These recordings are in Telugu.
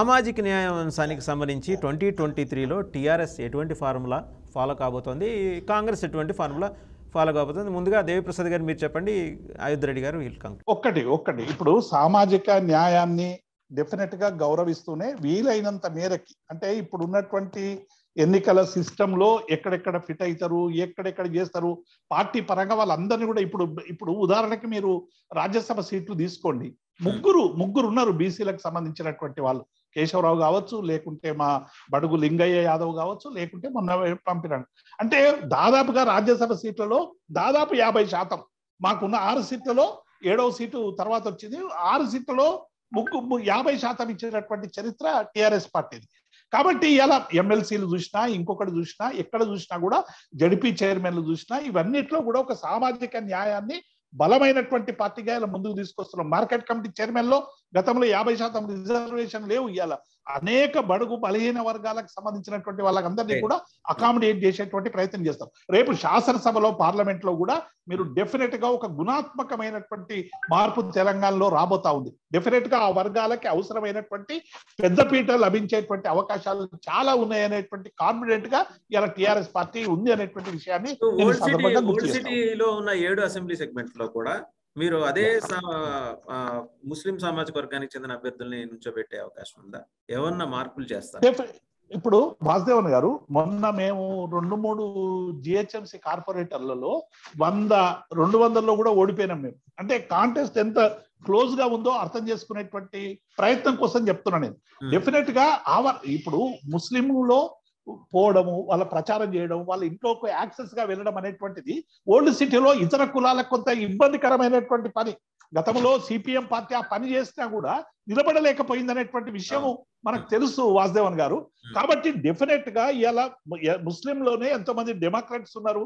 సామాజిక న్యాయం అంశానికి సంబంధించి ట్వంటీ ట్వంటీ త్రీలో టీఆర్ఎస్ ఎటువంటి ఫార్ములా ఫాలో కాబోతోంది కాంగ్రెస్ ఎటువంటి ఫార్ములా ఫాలో కాబోతుంది ముందుగా దేవిప్రసాద్ గారు మీరు చెప్పండి అయోధ్య రెడ్డి గారు వీళ్ళు కంక్లూడ్ ఒక్కటి ఒక్కటి ఇప్పుడు సామాజిక న్యాయాన్ని డెఫినెట్ గా గౌరవిస్తూనే వీలైనంత మేరకి అంటే ఇప్పుడు ఉన్నటువంటి ఎన్నికల సిస్టమ్ లో ఎక్కడెక్కడ ఫిట్ అవుతారు ఎక్కడెక్కడ చేస్తారు పార్టీ పరంగా వాళ్ళందరినీ కూడా ఇప్పుడు ఇప్పుడు ఉదాహరణకి మీరు రాజ్యసభ సీట్లు తీసుకోండి ముగ్గురు ముగ్గురు ఉన్నారు బీసీలకు సంబంధించినటువంటి వాళ్ళు కేశవరావు కావచ్చు లేకుంటే మా బడుగు లింగయ్య యాదవ్ కావచ్చు లేకుంటే మొన్న పంపినాడు అంటే దాదాపుగా రాజ్యసభ సీట్లలో దాదాపు యాభై శాతం మాకున్న ఆరు సీట్లలో ఏడవ సీటు తర్వాత వచ్చింది ఆరు సీట్లలో ముగ్గు ము- యాభై శాతం ఇచ్చినటువంటి చరిత్ర టిఆర్ఎస్ పార్టీది కాబట్టి ఇలా ఎమ్మెల్సీలు చూసినా ఇంకొకటి చూసినా ఎక్కడ చూసినా కూడా జడిపి చైర్మన్లు చూసినా ఇవన్నిట్లో కూడా ఒక సామాజిక న్యాయాన్ని బలమైనటువంటి పార్టీగా ఇలా ముందుకు తీసుకొస్తున్నాం మార్కెట్ కమిటీ చైర్మన్ లో గతంలో యాభై శాతం రిజర్వేషన్ లేవు ఇవాళ అనేక బడుగు బలహీన వర్గాలకు సంబంధించినటువంటి వాళ్ళకందరినీ కూడా అకామిడేట్ చేసేటువంటి ప్రయత్నం చేస్తాం రేపు శాసనసభలో పార్లమెంట్ లో కూడా మీరు డెఫినెట్ గా ఒక గుణాత్మకమైనటువంటి మార్పు తెలంగాణలో రాబోతా ఉంది డెఫినెట్ గా ఆ వర్గాలకి అవసరమైనటువంటి పెద్దపీట లభించేటువంటి అవకాశాలు చాలా ఉన్నాయనేటువంటి కాన్ఫిడెంట్ గా ఇలా టిఆర్ఎస్ పార్టీ ఉంది అనేటువంటి విషయాన్ని నేను ఈ ఓల్డ్ సిటీ సందర్భంగా గుర్తు ఓల్డ్ చేస్తాను. సిటీలో ఉన్న ఏడు అసెంబ్లీ సెగ్మెంట్ లో కూడా మీరు అదే సా- ఆ, ముస్లిం సామాజిక వర్గానికి చెందిన అభ్యర్థుల్ని నుంచోబెట్టే అవకాశం ఉందా ఏమన్నా మార్పులు చేస్తారు Defi- ఇప్పుడు వాసుదేవన్ గారు మొన్న మేము రెండు మూడు జిహెచ్ఎంసి కార్పొరేటర్లలో వంద రెండు వందల్లో కూడా ఓడిపోయినాం మేము అంటే కాంటెస్ట్ ఎంత క్లోజ్ గా ఉందో అర్థం చేసుకునేటువంటి ప్రయత్నం కోసం చెప్తున్నా నేను Hmm. డెఫినెట్ గా ఆవ ఇప్పుడు ముస్లింలో పోవడము వాళ్ళ ప్రచారం చేయడం వాళ్ళ ఇంట్లోకి యాక్సెస్ గా వెళ్ళడం అనేటువంటిది ఓల్డ్ సిటీలో ఇతర కులాలకు కొంత ఇబ్బందికరమైనటువంటి పని గతంలో సిపిఎం పార్టీ ఆ పని చేసినా కూడా నిలబడలేకపోయింది అనేటువంటి విషయము మనకు తెలుసు వాసుదేవన్ గారు కాబట్టి డెఫినెట్ గా ఇలా ముస్లింలోనే ఎంతో మంది డెమోక్రాట్స్ ఉన్నారు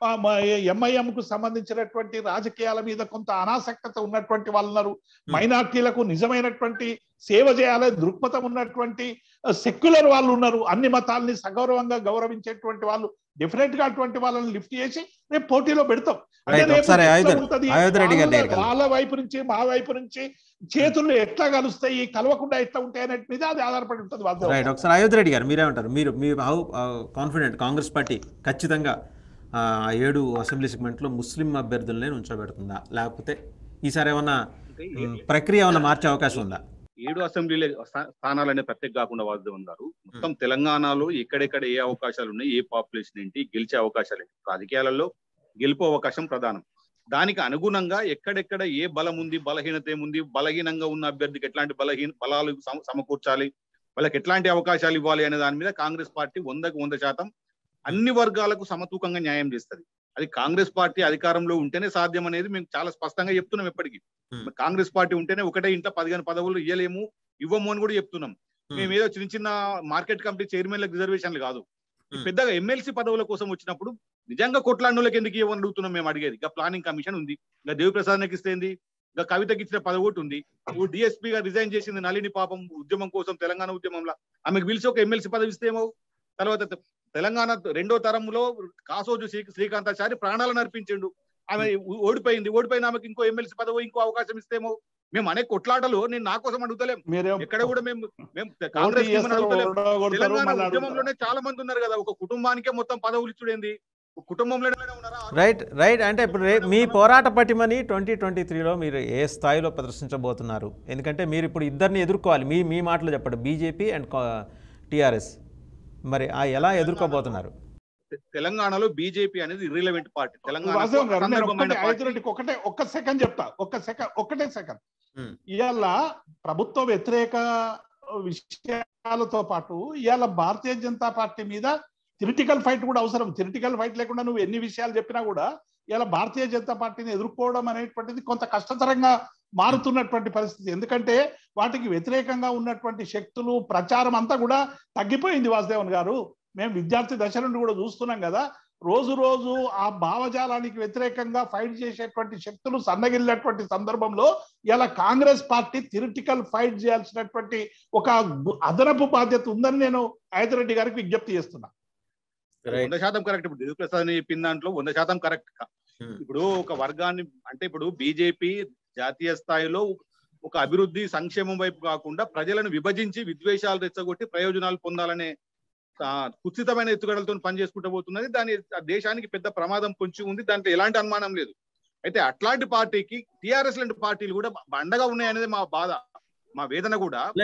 ఎంఐఎం కు సంబంధించినటువంటి రాజకీయాల మీద కొంత అనాసక్తత ఉన్నటువంటి వాళ్ళు ఉన్నారు మైనార్టీలకు నిజమైనటువంటి సేవ చేయాలనే దృక్పథం ఉన్నటువంటి సెక్యులర్ వాళ్ళు ఉన్నారు అన్ని మతాల్ని సగౌరవంగా గౌరవించేటువంటి వాళ్ళు డెఫినెట్ గా అటువంటి వాళ్ళని లిఫ్ట్ చేసి రేపు పోటీలో పెడతాం అంటే Right, రేపు ఒకసారి ఎట్లా అయోధ్య- ఉంటది? అయోధ్య రెడ్డి గారి వాళ్ళ- దగ్గరికి వెళ్దాం. వాళ్ళ వైపు నుంచి మా వైపు నుంచి చేతులు ఎట్లా కలుస్తాయి కలవకుండా ఎట్లా ఉంటాయి అనే మీద అది ఆధారపడి ఉంటుంది వాస్తవం రైట్ ఒకసారి అయోధ్య రెడ్డి గారు మీరేమంటారు మీరు మీ హౌ కాన్ఫిడెంట్ కాంగ్రెస్ పార్టీ ఖచ్చితంగా ఆ, ఆ ఏడు అసెంబ్లీ సెగ్మెంట్లో ముస్లిం అభ్యర్థులనే ఉంచోబెడుతుందా లేకపోతే ఈసారి ఏమన్నా ఉమ్, ప్రక్రియ ఏమన్నా మార్చే అవకాశం ఉందా ఏడు అసెంబ్లీ స్థానాలనే ప్రత్యేక కాకుండా వాసుదేవన్ గారు మొత్తం తెలంగాణలో ఎక్కడెక్కడ ఏ అవకాశాలు ఉన్నాయి ఏ పాపులేషన్ ఏంటి గెలిచే అవకాశాలు ఏంటి రాజకీయాలలో గెలుపు అవకాశం ప్రధానం దానికి అనుగుణంగా ఎక్కడెక్కడ ఏ బలం ఉంది బలహీనత ఏముంది బలహీనంగా ఉన్న అభ్యర్థికి ఎట్లాంటి బలహీన బలాలు సమ- సమకూర్చాలి వాళ్ళకి ఎట్లాంటి అవకాశాలు ఇవ్వాలి అనే దాని మీద కాంగ్రెస్ పార్టీ వందకు వంద శాతం అన్ని వర్గాలకు సమతూకంగా న్యాయం చేస్తుంది అది కాంగ్రెస్ పార్టీ అధికారంలో ఉంటేనే సాధ్యం అనేది మేము చాలా స్పష్టంగా చెప్తున్నాం ఎప్పటికీ Hmm. కాంగ్రెస్ పార్టీ ఉంటేనే ఒకటే ఇంట్లో పదిహేను పదవులు ఇవ్వలేము ఇవ్వము అని కూడా చెప్తున్నాం Hmm. మేము ఏదో చిన్న చిన్న మార్కెట్ కమిటీ చైర్మన్లకు రిజర్వేషన్లు కాదు ఈ Hmm. పెద్దగా ఎమ్మెల్సీ పదవుల కోసం వచ్చినప్పుడు నిజంగా కొట్లాడినోళ్ళకి ఎందుకు ఇవ్వని అడుగుతున్నాం మేము అడిగేది ఇంకా ప్లానింగ్ కమిషన్ ఉంది ఇంకా దేవిప్రసాద్కి ఇస్తేంది ఇంకా కవితకి ఇచ్చిన పదవి ఒకటి ఉంది ఇప్పుడు DSP గా రిజైన్ చేసింది నళిని పాపం ఉద్యమం కోసం తెలంగాణ ఉద్యమంలో ఆమెకు పిలిచి ఒక ఎమ్మెల్సీ పదవి ఇస్తేమో తర్వాత తె- తెలంగాణ రెండో తరంలో కాసోజు శ్రీ శ్రీకాంతాచారి ప్రాణాలను అర్పించిండు ఆమె ఓ- ఓడిపోయింది ఓడిపోయిన ఆమెకి ఇంకో ఎమ్మెల్సీ పదవి ఇంకో అవకాశం ఇస్తేమో మేము అనే కొట్లాటలు నేను నా కోసం అడుగుతలేం మీరేం ఎక్కడ కూడా మేము మేము పోటీ కాంగ్రెస్ కి మనం చేస్తారు, అడుగుతలేం ఓడగొడతారు, తెలంగాణ మళ్ళీ అడుగుతారు. ఉద్యమంలోనే చాలా మంది ఉన్నారు కదా ఒక కుటుంబానికే మొత్తం పదవులు ఇచ్చుడేంది కుటుంబంలోనే ఉన్నారా రైట్ రైట్ అంటే ఇప్పుడు రే మీ పోరాట పటిమని ట్వంటీ ట్వంటీ త్రీలో మీరు ఏ స్థాయిలో ప్రదర్శించబోతున్నారు ఎందుకంటే మీరు ఇప్పుడు ఇద్దరిని ఎదుర్కోవాలి మీ మీ మాటలు చెప్పండి బీజేపీ అండ్ టీఆర్ఎస్ మరి ఆ ఎలా ఎదుర్కోబోతున్నారు తె- తెలంగాణలో బీజేపీ అనేది ఇర్రిలవెంట్ పార్టీ తెలంగాణ వాస్తవం గారు నేను సందర్భమైన ఒక్కటే పార్టీ. ఐదు రెడ్డికి ఒకటే ఒక్క సెకండ్ చెప్తా ఒక్క సెకండ్ ఒకటే సెకండ్ Hmm. ఇవాళ ప్రభుత్వ వ్యతిరేక విషయాలతో పాటు ఇవాళ భారతీయ జనతా పార్టీ మీద థిరిటికల్ ఫైట్ కూడా అవసరం థిరిటికల్ ఫైట్ లేకుండా నువ్వు ఎన్ని విషయాలు చెప్పినా కూడా ఇలా భారతీయ జనతా పార్టీని ఎదుర్కోవడం అనేటువంటిది కొంత కష్టతరంగా మారుతున్నటువంటి పరిస్థితి ఎందుకంటే వాటికి వ్యతిరేకంగా ఉన్నటువంటి శక్తులు ప్రచారం అంతా కూడా తగ్గిపోయింది వాసుదేవన్ గారు మేము విద్యార్థి దశ నుండి కూడా చూస్తున్నాం కదా రోజు రోజు ఆ భావజాలానికి వ్యతిరేకంగా ఫైట్ చేసేటువంటి శక్తులు సన్నగిల్లినటువంటి సందర్భంలో ఇలా కాంగ్రెస్ పార్టీ థిరిటికల్ ఫైట్ చేయాల్సినటువంటి ఒక గు- అదనపు బాధ్యత ఉందని నేను రెడ్డి గారికి విజ్ఞప్తి చేస్తున్నా వంద శాతం కరెక్ట్ ఇప్పుడు దేవిప్రసాద్ అని చెప్పిన దాంట్లో వంద శాతం కరెక్ట్ Hmm. ఇప్పుడు ఒక వర్గాన్ని అంటే ఇప్పుడు బీజేపీ జాతీయ స్థాయిలో ఒక అభివృద్ధి సంక్షేమం వైపు కాకుండా ప్రజలను విభజించి విద్వేషాలు రెచ్చగొట్టి ప్రయోజనాలు పొందాలనే ఆ, కుత్సితమైన ఎత్తుగడలతో పనిచేసుకుంటూ పోతున్నది దాని ఆ దేశానికి పెద్ద ప్రమాదం పొంచి ఉంది దాంట్లో ఎలాంటి అనుమానం లేదు అయితే అట్లాంటి పార్టీకి టిఆర్ఎస్ లాంటి పార్టీలు కూడా అండగా ఉన్నాయనేది మా బాధ మా వేదన కూడా